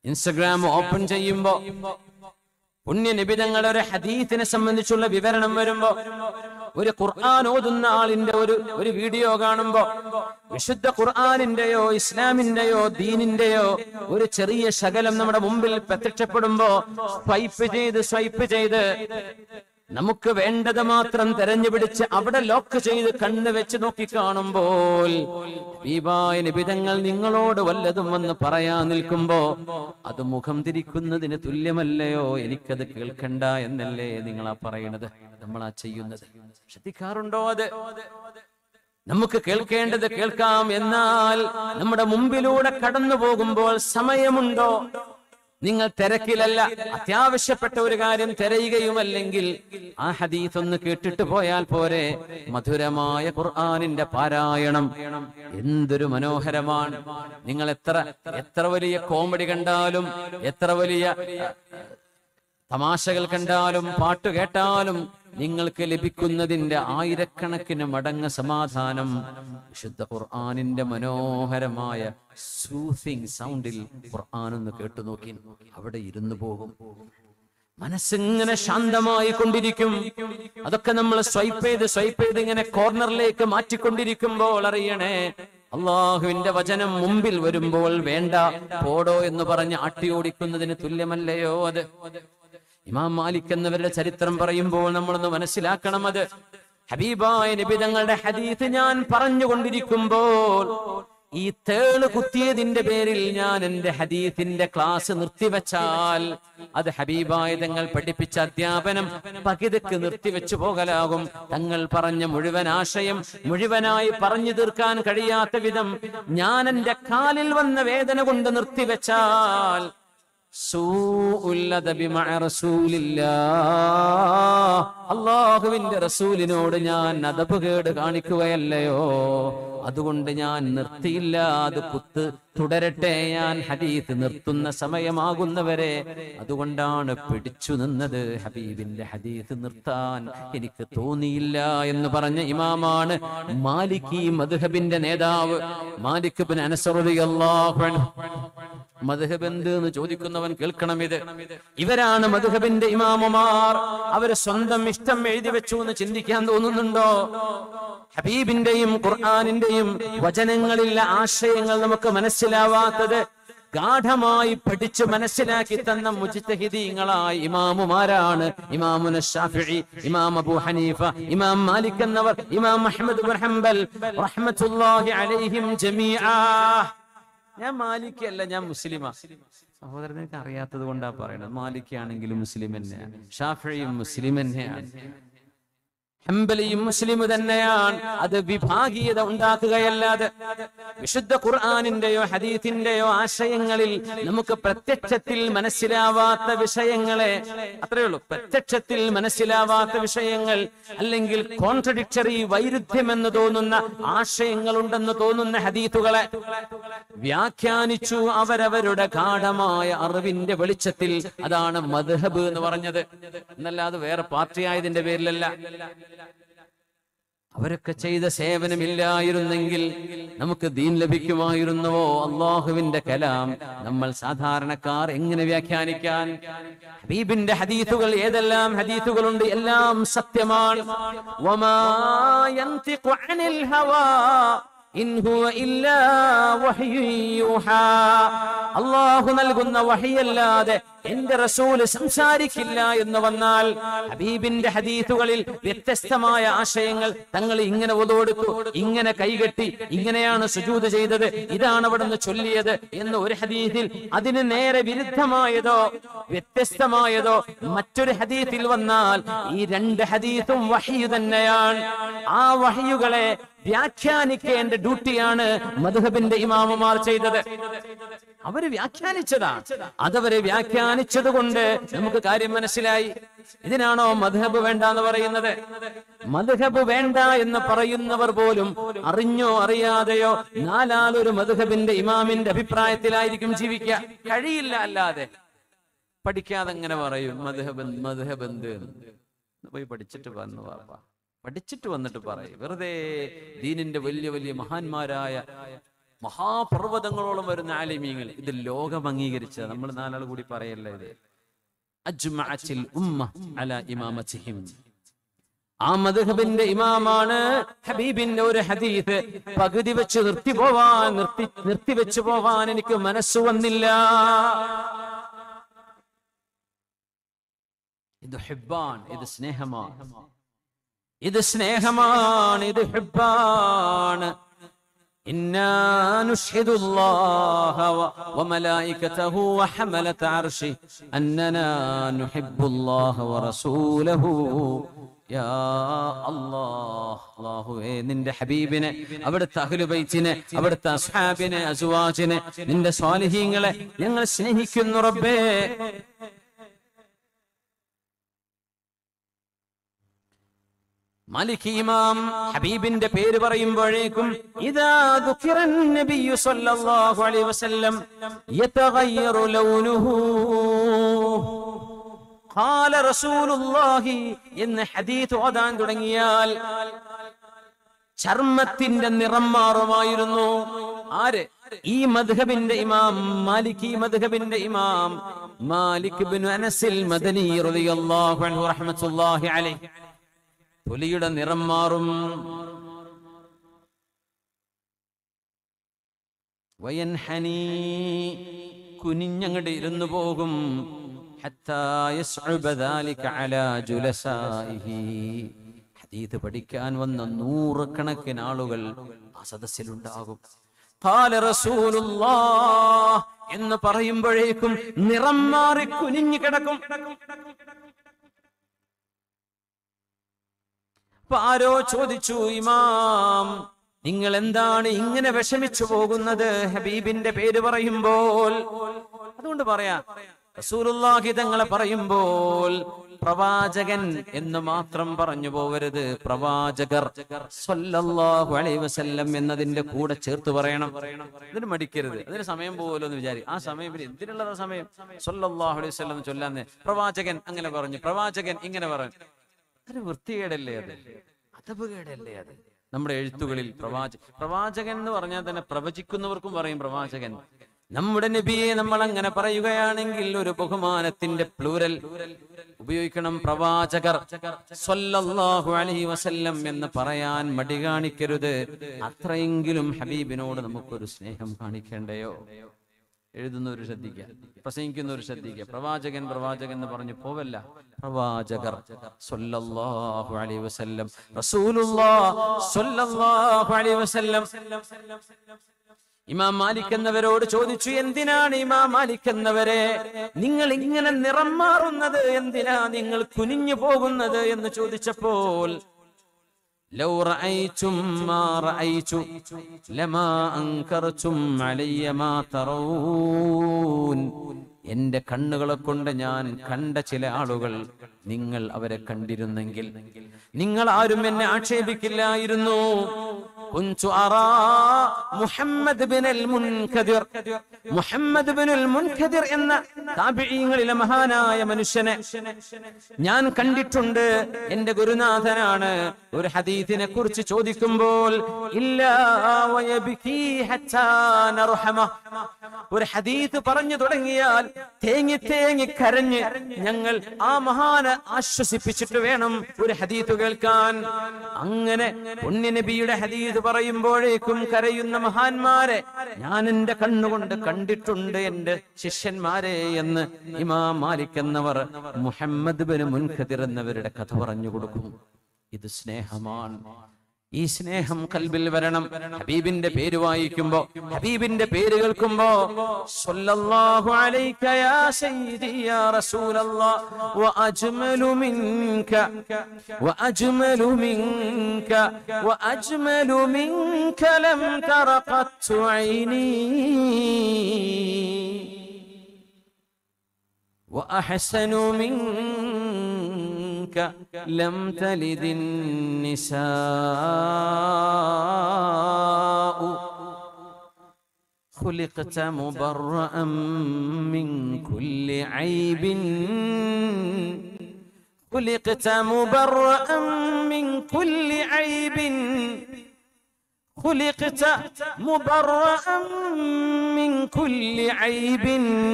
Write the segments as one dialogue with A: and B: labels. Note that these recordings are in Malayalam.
A: ഇൻസ്റ്റഗ്രാം ഓപ്പൺ ചെയ്യുമ്പോ പുണ്യ നിബിതങ്ങളുടെ ഒരു ഹദീത്തിനെ സംബന്ധിച്ചുള്ള വിവരണം വരുമ്പോ ഒരു ഖുർആൻ ഓതുന്ന ആളിന്റെ ഒരു ഒരു വീഡിയോ കാണുമ്പോ വിശുദ്ധ ഖുർആനിന്റെയോ ഇസ്ലാമിന്റെയോ ദീനിന്റെയോ ഒരു ചെറിയ ശകലം നമ്മുടെ മുമ്പിൽ പ്രത്യക്ഷപ്പെടുമ്പോ സ്വൈപ്പ് ചെയ്ത് സ്വൈപ്പ് ചെയ്ത് നമുക്ക് വേണ്ടത് മാത്രം തെരഞ്ഞുപിടിച്ച് അവിടെ ലോക്ക് ചെയ്ത് കണ്ണ് വെച്ച് നോക്കി കാണുമ്പോൾ ഹബീബായ നിബിതങ്ങൾ നിങ്ങളോട് വല്ലതും വന്ന് പറയാൻ നിൽക്കുമ്പോ അത് മുഖം തിരിക്കുന്നതിന് തുല്യമല്ലയോ എനിക്കത് കേൾക്കണ്ട എന്നല്ലേ നിങ്ങളാ പറയണത് നമ്മളാ ചെയ്യുന്നത് ശ്രദ്ധിക്കാറുണ്ടോ അത് നമുക്ക് കേൾക്കേണ്ടത് കേൾക്കാം എന്നാൽ നമ്മുടെ മുമ്പിലൂടെ കടന്നു പോകുമ്പോൾ സമയമുണ്ടോ നിങ്ങൾ തിരക്കിലല്ല അത്യാവശ്യപ്പെട്ട ഒരു കാര്യം തിരയുകയുമല്ലെങ്കിൽ ആ ഹദീസ് ഒന്ന് കേട്ടിട്ട് പോയാൽ പോരെ മധുരമായ ഖുർആാനിന്റെ പാരായണം എന്തൊരു മനോഹരമാണ് നിങ്ങൾ എത്ര എത്ര വലിയ കോമഡി കണ്ടാലും എത്ര വലിയ തമാശകൾ കണ്ടാലും പാട്ട് കേട്ടാലും നിങ്ങൾക്ക് ലഭിക്കുന്നതിന്റെ ആയിരക്കണക്കിന് മടങ്ങ് സമാധാനം വിശുദ്ധ ഖുർആാനിന്റെ മനോഹരമായ സൂഫിംഗ് സൗണ്ടിൽ ഖുർആൻ ഒന്ന് കേട്ടു നോക്കി അവിടെ ഇരുന്നു പോകും മനസ്സിങ്ങനെ ശാന്തമായി കൊണ്ടിരിക്കും അതൊക്കെ നമ്മൾ സ്വൈപ്പ് ചെയ്ത് സ്വൈപ്പ് ചെയ്ത് ഇങ്ങനെ കോർണറിലേക്ക് മാറ്റിക്കൊണ്ടിരിക്കുമ്പോൾ അറിയണേ അള്ളാഹുവിന്റെ വചനം മുമ്പിൽ വരുമ്പോൾ വേണ്ട പോടോ എന്ന് പറഞ്ഞ് അട്ടിയോടിക്കുന്നതിന് തുല്യമല്ലയോ അത് ഇമാം മാലിക് എന്നവരുടെ ചരിത്രം പറയുമ്പോൾ നമ്മളൊന്ന് മനസ്സിലാക്കണം അത് ഹബീബായ നബിതങ്ങളുടെ ഹദീത്ത് ഞാൻ പറഞ്ഞുകൊണ്ടിരിക്കുമ്പോൾ ഈ തേള് കുത്തിയതിന്റെ പേരിൽ ഞാൻ എന്റെ ഹദീത്തിന്റെ ക്ലാസ് നിർത്തിവെച്ചാൽ അത് ഹബീബായ തങ്ങൾ പഠിപ്പിച്ച അധ്യാപനം പകിതക്ക് നിർത്തിവെച്ചു പോകലാകും തങ്ങൾ പറഞ്ഞ മുഴുവൻ ആശയം മുഴുവനായി പറഞ്ഞു തീർക്കാൻ കഴിയാത്ത വിധം ഞാൻ എന്റെ കാലിൽ വന്ന വേദന കൊണ്ട് നിർത്തിവെച്ചാൽ അള്ളാഹുവിന്റെ റസൂലിനോട് ഞാൻ അതപ് കേട് കാണിക്കുകയല്ലയോ അതുകൊണ്ട് ഞാൻ നിർത്തിയില്ല അത് കുത്ത് തുടരട്ടെ ഞാൻ ഹദീത്ത് നിർത്തുന്ന സമയമാകുന്നവരെ അതുകൊണ്ടാണ് പിടിച്ചു നിന്നത് ഹബീബിന്റെ ഹദീത്ത് നിർത്താൻ എനിക്ക് തോന്നിയില്ല എന്ന് പറഞ്ഞ ഇമാമാണ് മാലിക് ഈ മധുഹബിന്റെ നേതാവ് മാലിക് ബിൻ അനസ് റളിയല്ലാഹു അൻഹു മധുഹബ് എന്ത് എന്ന് ചോദിക്കുന്നവൻ കേൾക്കണം ഇത് ഇവരാണ് മധുഹബിന്റെ ഇമാമുമാർ അവര് സ്വന്തം ഇഷ്ടം എഴുതി വെച്ചു എന്ന് ചിന്തിക്കാൻ തോന്നുന്നുണ്ടോ ഹബീബിന്റെയും ഖുർആാനിന്റെയും വചനങ്ങളിലെ ആശയങ്ങൾ നമുക്ക് മനസ്സിലാവാത്തത് ഗാഠമായി പഠിച്ചു മനസ്സിലാക്കി തന്ന മുജിത്തഹിദീങ്ങളായ ഇമാമുമാരാണ് ഇമാമുന ഷാഫിഇ ഇമാം അബൂ ഹനീഫ ഇമാം മാലിക് എന്നവർ ഇമാം അഹ്മദ് ബിൻ ഹംബൽ റഹ്മത്തുള്ളാഹി അലൈഹിം ജമീആ ഞാൻ മാലിക്കല്ല ഞാൻ മുസ്ലിമാ സഹോദരൻ എനിക്ക് അറിയാത്തത് കൊണ്ടാ പറയണത് മാലിക്കാണെങ്കിലും മുസ്ലിം തന്നെയാണ് ഷാഫിയും മുസ്ലിം തന്നെയാണ് ഹംബലിയും മുസ്ലിം തന്നെയാണ് അത് വിഭാഗീയത ഉണ്ടാക്കുകയല്ലാതെ വിശുദ്ധ ഖുർആാനിന്റെയോ ഹദീത്തിന്റെയോ ആശയങ്ങളിൽ നമുക്ക് പ്രത്യക്ഷത്തിൽ മനസ്സിലാവാത്ത വിഷയങ്ങളെ അത്രയേ ഉള്ളൂ പ്രത്യക്ഷത്തിൽ മനസ്സിലാവാത്ത വിഷയങ്ങൾ അല്ലെങ്കിൽ കോൺട്രഡിക്ടറി വൈരുദ്ധ്യമെന്ന് തോന്നുന്ന ആശയങ്ങളുണ്ടെന്ന് തോന്നുന്ന ഹദീത്തുകളെ വ്യാഖ്യാനിച്ചു അവരവരുടെ ഗാഠമായ അറിവിന്റെ വെളിച്ചത്തിൽ അതാണ് മദ്ഹബ് എന്ന് പറഞ്ഞത് എന്നല്ലാതെ വേറെ പാർട്ടി ആയതിന്റെ പേരിലല്ല അവരൊക്കെ ചെയ്ത സേവനമില്ലായിരുന്നെങ്കിൽ നമുക്ക് ദീൻ ലഭിക്കുമായിരുന്നുവോ അള്ളാഹുവിന്റെ കലാം നമ്മൾ സാധാരണക്കാർ എങ്ങനെ വ്യാഖ്യാനിക്കാൻ ഹബീബിന്റെ ഹദീത്തുകൾ ഏതെല്ലാം ഹദീത്തുകളുണ്ട് എല്ലാം സത്യമാണ് വമാ യന്തിഖു അനിൽ ഹവാ ഇൻ ഹുവ ഇല്ലാ വഹ്യുൻ യൂഹാ അള്ളാഹു നൽകുന്ന വഹിയല്ലാതെ എന്റെ റസൂല് സംസാരിക്കില്ല എന്ന് വന്നാൽ ഹബീബിന്റെ ഹദീസുകളിൽ വ്യത്യസ്തമായ ആശയങ്ങൾ തങ്ങൾ ഇങ്ങനെ ഒതുകൊടുത്തു ഇങ്ങനെ കൈകെട്ടി ഇങ്ങനെയാണ് സുജൂത് ചെയ്തത് ഇതാണ് അവിടെ നിന്ന് ചൊല്ലിയത് എന്ന് ഒരു ഹദീസിൽ അതിന് നേരെ വിരുദ്ധമായതോ വ്യത്യസ്തമായതോ മറ്റൊരു ഹദീസിൽ വന്നാൽ ഈ രണ്ട് ഹദീസും വഹിയു തന്നെയാണ് ആ വഹിയുകളെ വ്യാഖ്യാനിക്കേണ്ട ഡ്യൂട്ടിയാണ് മധുഹബിന്റെ ഇമാമുമാർ ചെയ്തത് അവര് വ്യാഖ്യാനിച്ചതാണ് അതവരെ വ്യാഖ്യാനിച്ചത് കൊണ്ട് നമുക്ക് കാര്യം മനസ്സിലായി ഇതിനാണോ മധുഹബ് വേണ്ട എന്ന് പറയുന്നത് മധുഹബ് വേണ്ട എന്ന് പറയുന്നവർ പോലും അറിഞ്ഞോ അറിയാതെയോ നാലാലൊരു മധുഹബിന്റെ ഇമാമിന്റെ അഭിപ്രായത്തിലായിരിക്കും ജീവിക്കുക കഴിയില്ല അല്ലാതെ പഠിക്കാതെ എങ്ങനെ പറയും മധുഹബ് മധുഹബ് എന്ത് എന്ന് പോയി പഠിച്ചിട്ട് വന്നു പാപ്പ പഠിച്ചിട്ട് വന്നിട്ട് പറയും വെറുതെ ദീനിന്റെ വലിയ വലിയ മഹാന്മാരായ മഹാപർവ്വതങ്ങളോളം വരുന്ന ആലിമീങ്ങൾ ഇത് ലോകം അംഗീകരിച്ച നമ്മൾ നാലാൾ കൂടി പറയല്ല ഇത് അജ്മഅത്തിൽ ഉമ്മ അല ഇമാമത്തിഹിം ആ മദ്ഹബിന്റെ ഇമാമാണ് ഹബീബിന്റെ ഒരു ഹദീസ് പകുതി വെച്ച് നിർത്തി പോവാൻ നിർത്തി നിർത്തി വെച്ച് പോവാൻ എനിക്ക് മനസ്സ് വന്നില്ല ഇത് ഹിബ്ബാൻ ഇത് സ്നേഹമാണ് ഇത് സ്നേഹമാണ് ഇത് ഹിബ്ബാണ് إنا نشهد الله و- وملائكته وحملة عرشه أننا نحب الله ورسوله يا الله അള്ളാഹുവേ നിന്റെ ഹബീബിനെ അവിടുത്തെ അഹ്ലുബൈത്തിനെ അവിടുത്തെ അസ്ഹാബിനെ അസുവാജിനെ നിന്റെ സ്വാലിഹീങ്ങളെ ഞങ്ങൾ സ്നേഹിക്കുന്നു റബ്ബേ മാലിക് ഇമാം ഹബീബിന്റെ പേര് പറയുമ്പോഴേക്കും ഇതാ ദുഖിറൻ നബിയു സല്ലല്ലാഹു അലൈഹി വസല്ലം യതഗയ്യറു ലൗനുഹു ഖാല റസൂലുള്ളാഹി എന്ന് ഹദീസ് ഓതാൻ തുടങ്ങിയാൽ ചർമ്മത്തിന്റെ നിറം മാറുമായിരുന്നു ആര് ഈ മദ്ഹബിന്റെ ഇമാം മാലിക് ഈ മദ്ഹബിന്റെ ഇമാം മാലിക് ബിൻ അനസിൽ മദനി റളിയല്ലാഹു അൻഹു റഹ്മത്തുള്ളാഹി അലൈഹി തൊലിയുടെ നിറം മാറും വയൻഹനി കുനിഞ്ഞങ്ങട് ഇരുന്നു പോകും ഹത്താ യസ്ഉബ ذلك على جلسائه. ഹദീത്ത് പഠിക്കാൻ വന്ന നൂറുകണക്കിന് ആളുകൾ ആ സദസ്സിലുണ്ടാകും ഖാല റസൂലുള്ളാഹ് എന്ന് പറയുമ്പോഴേക്കും നിറം മാറി കുനിഞ്ഞു കിടക്കും അപ്പൊ ആരോ ചോദിച്ചു ഇമാം നിങ്ങൾ എന്താണ് ഇങ്ങനെ വിഷമിച്ചു പോകുന്നത് ഹബീബിന്റെ പേര് പറയുമ്പോൾ അതുകൊണ്ട് പറയാ റസൂലുള്ളാഹി തങ്ങളെ പറയുമ്പോൾ പ്രവാചകൻ എന്ന് മാത്രം പറഞ്ഞു പോവരുത് പ്രവാചകർ സ്വല്ലല്ലാഹു അലൈഹി വസല്ലം എന്നതിന്റെ കൂടെ ചേർത്ത് പറയണം ഇതിന് മടിക്കരുത് അതിന് സമയം പോകല്ലോ എന്ന് വിചാരിക്കും ആ സമയം പിന്നെ എന്തിനുള്ളതാ സമയം സ്വല്ലല്ലാഹു അലൈഹി വസല്ലം ചൊല്ലാന്ന് പ്രവാചകൻ അങ്ങനെ പറഞ്ഞു പ്രവാചകൻ ഇങ്ങനെ പറഞ്ഞു അതൊരു വൃത്തികേടല്ലേ അത് അതപകേടല്ലേ അത് നമ്മുടെ എഴുത്തുകളിൽ പ്രവാച പ്രവാചകൻ എന്ന് പറഞ്ഞാൽ തന്നെ പ്രവചിക്കുന്നവർക്കും പറയും പ്രവാചകൻ നമ്മുടെ നബിയെ നമ്മൾ അങ്ങനെ പറയുകയാണെങ്കിൽ ഒരു ബഹുമാനത്തിന്റെ പ്ലൂരൽ ഉപയോഗിക്കണം പ്രവാചകർ സ്വല്ലല്ലാഹു അലൈഹി വസല്ലം എന്ന് പറയാൻ മടി കാണിക്കരുത് അത്രയെങ്കിലും ഹബീബിനോട് നമുക്കൊരു സ്നേഹം കാണിക്കേണ്ടയോ എഴുതുന്നവർ ശ്രദ്ധിക്കുക പ്രസംഗിക്കുന്നവർ ശ്രദ്ധിക്കുക പ്രവാചകൻ പ്രവാചകൻ എന്ന് പറഞ്ഞു പോവല്ല പ്രവാചകർ സ്വല്ലല്ലാഹു അലൈഹി വസല്ലം റസൂലുള്ളാഹ് സ്വല്ലല്ലാഹു അലൈഹി വസല്ലം ഇമാം മാലിക് എന്നവരോട് ചോദിച്ചു എന്തിനാണ് ഇമാം മാലിക് എന്നവരെ നിങ്ങൾ ഇങ്ങനെ നിറം മാറുന്നത് എന്തിനാ നിങ്ങൾ കുനിഞ്ഞു പോകുന്നത് എന്ന് ചോദിച്ചപ്പോൾ لو رأيتم ما رأيت لما أنكرتم علي ما ترون എന്റെ കണ്ണുകളെ കൊണ്ട് ഞാൻ കണ്ട ചില ആളുകൾ നിങ്ങൾ അവരെ കണ്ടിരുന്നെങ്കിൽ നിങ്ങൾ ആരും എന്നെ ആക്ഷേപിക്കില്ലായിരുന്നു കുഞ്ചു അറാ Muhammad bin Munkadir Muhammad bin Munkadir എന്ന താബിഈങ്ങളിലെ മഹാനായ മനുഷ്യനെ ഞാൻ കണ്ടിട്ടുണ്ട് എന്റെ ഗുരുനാഥനാണ് ഒരു ഹദീസിനെ കുറിച്ച് ചോദിക്കുമ്പോൾ ഇല്ലാ വയബ്കീ ഹത്താ നർഹമ. ഒരു ഹദീസ് പറഞ്ഞു തുടങ്ങിയാൽ തേങ്ങി തേങ്ങി കരഞ്ഞ് ഞങ്ങൾ ആ മഹാനെ ആശ്വസിപ്പിച്ചിട്ട് വേണം ഒരു ഹദീസ് കേൾക്കാൻ അങ്ങനെ പുണ്യനബിയുടെ ഹദീസ് പറയുമ്പോഴേക്കും കരയുന്ന മഹാന്മാരെ ഞാൻ എന്റെ കണ്ണുകൊണ്ട് കണ്ടിട്ടുണ്ട് എന്റെ ശിഷ്യന്മാരെ എന്ന് ഇമാം മാലിക് എന്നവർ മുഹമ്മദ് ബിൻ മുൻഖദിർ എന്നവരുടെ കഥ പറഞ്ഞു കൊടുക്കും ഇത് സ്നേഹമാണ് ഈ സ്നേഹം കൽബിൽ വരണം ഹബീബിന്റെ പേര് വായിക്കുമ്പോ ഹബീബിന്റെ പേര് കേൾക്കുമ്പോ സ്വല്ലല്ലാഹു അലൈക യാ സയ്യിദി യാ റസൂലല്ലാഹ് വഅജ്മലു മിൻക വഅജ്മലു മിൻക വഅജ്മലു മിൻക ലം തറ ഖത്തു ഐനി وأحسن منك لم تلد النساء خلقت مبرأ من كل عيب خلقت مبرأ من كل عيب خلقت مبرأ من كل عيب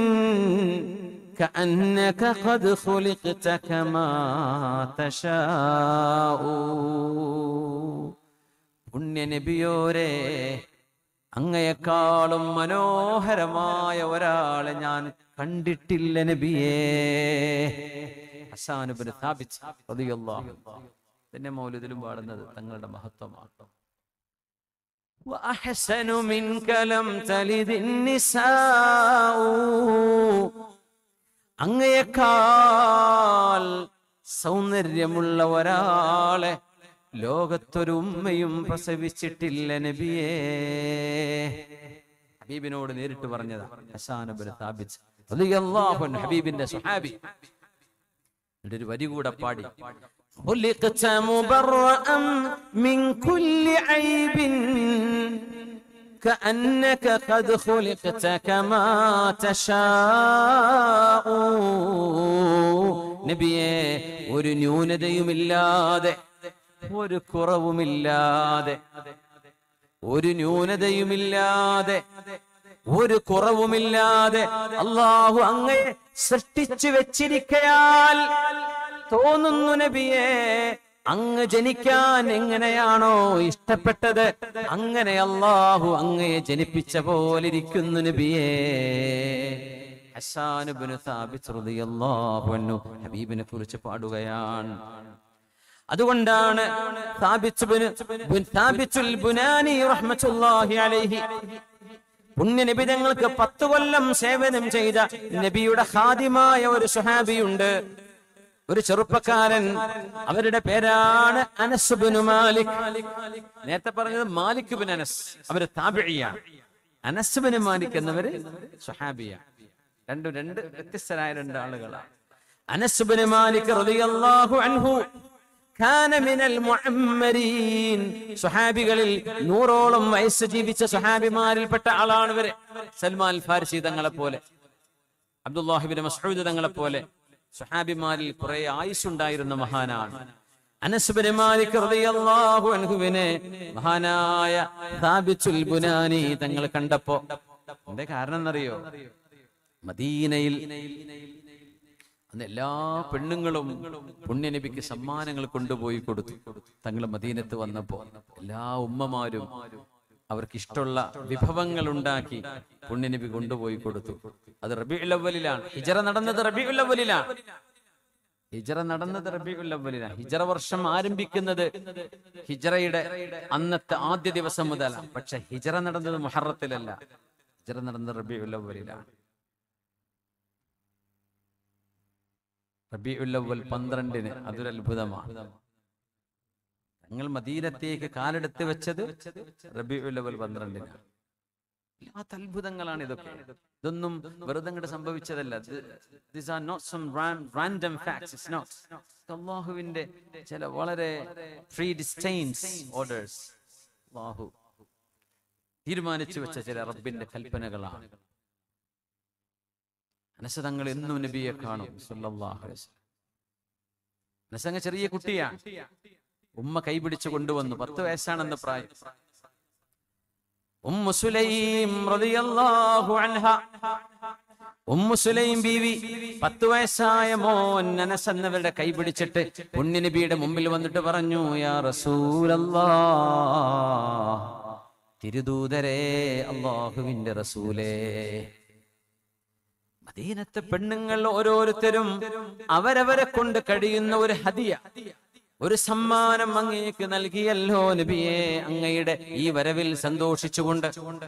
A: كأنك قد خلقت كما تشاء പുണ്യ നബിയോരെ അങ്ങയെക്കാളും മനോഹരമായ ഒരാളെ ഞാൻ കണ്ടിട്ടില്ല നബിയേ ഹസാനുബിന് സ്ഥാപിച്ച് തന്നെ മൗലിദിലും പാടുന്നത് തങ്ങളുടെ മഹത്വമാണ് وأحسن منك لم تلد النساء അങ്ങയേക്കാൾ സൗന്ദര്യമുള്ള ഒരാളെ ലോകത്തൊരു ഉമ്മയും പ്രസവിച്ചിട്ടില്ല നബിയേ ഹബീബിനോട് നേരിട്ട് പറഞ്ഞതാ ഹസാനബിന് സ്ഥാപിച്ച് റളിയല്ലാഹു അൻഹു, ഹബീബിന്റെ സുഹാബി എന്നിട്ട് ഒരു വരി കൂടെ പാടി خلقت مبرأ من كل عيب كأنك قد خلقت كما تشاء നബിയെ ഒരു ന്യൂനതയുമില്ലാതെ ഒരു കുറവുമില്ലാതെ ഒരു ന്യൂനതയുമില്ലാതെ ഒരു കുറവുമില്ലാതെ അള്ളാഹു അങ്ങയെ സൃഷ്ടിച്ചു വെച്ചിരിക്കയാൽ തോന്നുന്നു നബിയെ അങ്ങ് ജനിക്കാൻ എങ്ങനെയാണോ ഇഷ്ടപ്പെട്ടത് അങ്ങനെ അള്ളാഹു അങ്ങയെ ജനിപ്പിച്ച പോലെ ഇരിക്കുന്നു നബിയേ ഹസ്സാനുബിന് സ്ഥാപിച്ചു ഹബീബിനെ കുറിച്ച് പാടുകയാണ് അതുകൊണ്ടാണ് സ്ഥാപിച്ചു സ്ഥാപിച്ചുൽ ബുനാനി റഹ്മത്തുള്ളാഹി അലൈഹി പുണ്യ നബി ഞങ്ങൾക്ക് പത്ത് കൊല്ലം സേവനം ചെയ്ത നബിയുടെ ഖാദിമായ ഒരു സുഹാബിയുണ്ട് ഒരു ചെറുപ്പക്കാരൻ അവരുടെ പേരാണ് അനസ് ബിൻ മാലിക് നേരത്തെ പറഞ്ഞത് മാലിക് ബിൻ അനസ് അവര് താബിഴിയാണ് അനസ് ബിൻ മാലിക് എന്നവര് സുഹാബിയാണ് രണ്ടും രണ്ട് വ്യത്യസ്തരായ രണ്ട് ആളുകളാണ് അനസ് ബിൻ മാലിക് റളിയല്ലാഹു അൻഹു കാന മിനൽ മുഅമ്മരീൻ സുഹാബികളിൽ നൂറോളം വയസ്സ് ജീവിച്ച സുഹാബിമാരിൽപ്പെട്ട ആളാണ് ഇവര് സൽമാൻ ഫാരിസി തങ്ങളെ പോലെ അബ്ദുല്ലാഹിബിൻ മസ്ഊദ് തങ്ങളെ പോലെ സുഹാബിമാരിൽ കുറെ ആയുസ്സുണ്ടായിരുന്ന മഹാനാണ് അനസ്ബിന് മാലിക് റളിയല്ലാഹു അൻഹുവിനെ മഹാനായ സാബിച്ചുൽ ബുനാനി തങ്ങൾ കണ്ടപ്പോ എന്താ കാരണം എന്നറിയോ മദീനയിൽ അന്ന് എല്ലാ പെണ്ണുങ്ങളും പുണ്യനബിക്ക് സമ്മാനങ്ങൾ കൊണ്ടുപോയി കൊടുത്തു തങ്ങൾ മദീനത്ത് വന്നപ്പോ എല്ലാ ഉമ്മമാരും അവർക്ക് ഇഷ്ടമുള്ള വിഭവങ്ങൾ ഉണ്ടാക്കി പുണ്യനബി കൊണ്ടുപോയി കൊടുത്തു അത് റബിഉൽ അവ്വലിലാണ് ഹിജറ നടന്നത് റബിഉൽ അവ്വലിലാണ് ഹിജറ നടന്നത് റബിഉൽ അവ്വലിലാണ് ഹിജറ വർഷം ആരംഭിക്കുന്നത് ഹിജറയുടെ അന്നത്തെ ആദ്യ ദിവസം മുതലാണ് പക്ഷെ ഹിജറ നടന്നത് മുഹറത്തിലല്ല ഹിജറ നടന്നത് റബിഉൽ അവ്വലിലാണ് റബിഉൽ അവ്വൽ പന്ത്രണ്ടിന് അതൊരു അത്ഭുതമാണ് ഞങ്ങൾ മദീനത്തേക്ക് കാലെടുത്ത് വെച്ചത് റബിഉൽ അവ്വൽ പന്ത്രണ്ടിനാണ് വല്ലാത്ത അത്ഭുതങ്ങളാണ് ഇതൊക്കെ ഇതൊന്നും വെറുതെ അങ്ങോട്ട് സംഭവിച്ചതല്ല this are not some random facts it's not അള്ളാഹുവിന്റെ ചില വളരെ ഫ്രീ ഡിസ്റ്റൈൻസ് ഓർഡേഴ്സ് അള്ളാഹു തീരുമാനിച്ചു വെച്ച ചില റബ്ബിന്റെ കൽപ്പനകളാണ് അനസ് തങ്ങൾ എന്നും നബിയെ കാണും സല്ലല്ലാഹു അലൈഹി വസല്ലം അനസങ്ങ ചെറിയ കുട്ടിയാണ് ഉമ്മ കൈപിടിച്ചു കൊണ്ടുവന്നു പത്ത് വയസ്സാണെന്ന് പ്രായം ഉമ്മു സുലൈം റളിയല്ലാഹു അൻഹ ഉമ്മു സുലൈം ബീവി പത്ത് വയസ്സായ മോൻ അനസ് എന്നവരുടെ കൈ പിടിച്ചിട്ട് പുണ്യനബിയുടെ മുമ്പിൽ വന്നിട്ട് പറഞ്ഞു യാ റസൂലല്ലാ തിരുദൂതരേ അള്ളാഹുവിന്റെ റസൂലേ മദീനത്തെ പെണ്ണുങ്ങൾ ഓരോരുത്തരും അവരവരെ കൊണ്ട് കഴിയുന്ന ഒരു ഹദിയ ഒരു സമ്മാനം അങ്ങേക്ക് നൽകിയല്ലോ നബിയെ അങ്ങയുടെ ഈ വരവിൽ സന്തോഷിച്ചുകൊണ്ട്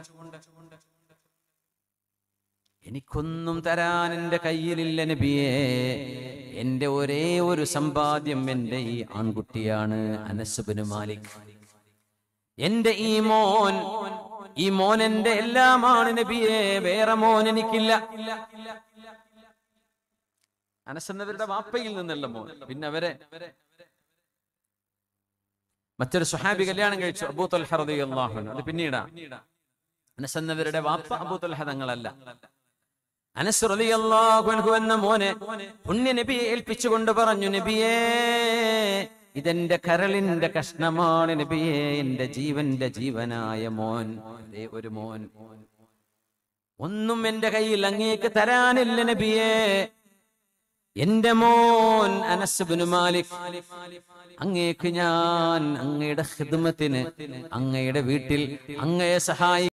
A: എനിക്കൊന്നും തരാൻ എന്റെ കയ്യിലില്ല നബിയെ എന്റെ ഒരേ ഒരു സമ്പാദ്യം എന്റെ ഈ ആൺകുട്ടിയാണ് അനസുബിന് മാലിക് എന്റെ ഈ മോൻ ഈ മോൻ എന്റെ എല്ലാമാണ് നബിയെ വേറെ മോൻ എനിക്കില്ല അനസന്നവരുടെ വാപ്പയിൽ നിന്നുള്ള മോൻ പിന്നെ അവരെ മറ്റൊരു സുഹാബി കല്യാണം കഴിച്ചു അബൂ തൊൽഹ റളിയല്ലാഹു അൻഹു അത് പിന്നീടാ അനസ് എന്നവരുടെ വാപ്പ അബൂ തൊൽഹ തങ്ങളല്ല അനസ് റളിയല്ലാഹു അൻഹു എന്ന മോനെ പുണ്യ നബിയെ ഏൽപ്പിച്ചുകൊണ്ട് പറഞ്ഞു നബിയേ ഇതെന്റെ കരളിന്റെ കഷ്ണമാണ് നബിയെ എന്റെ ജീവന്റെ ജീവനായ മോൻ ദേ ഒരു മോൻ ഒന്നും എന്റെ കയ്യിൽ അങ്ങേക്ക് തരാനില്ല നബിയേ എന്റെ മോൻ അനസ്ബിന് മാലിക് അങ്ങേക്ക് ഞാൻ അങ്ങയുടെ ഹിദ്മത്തിന് അങ്ങയുടെ വീട്ടിൽ അങ്ങയെ സഹായി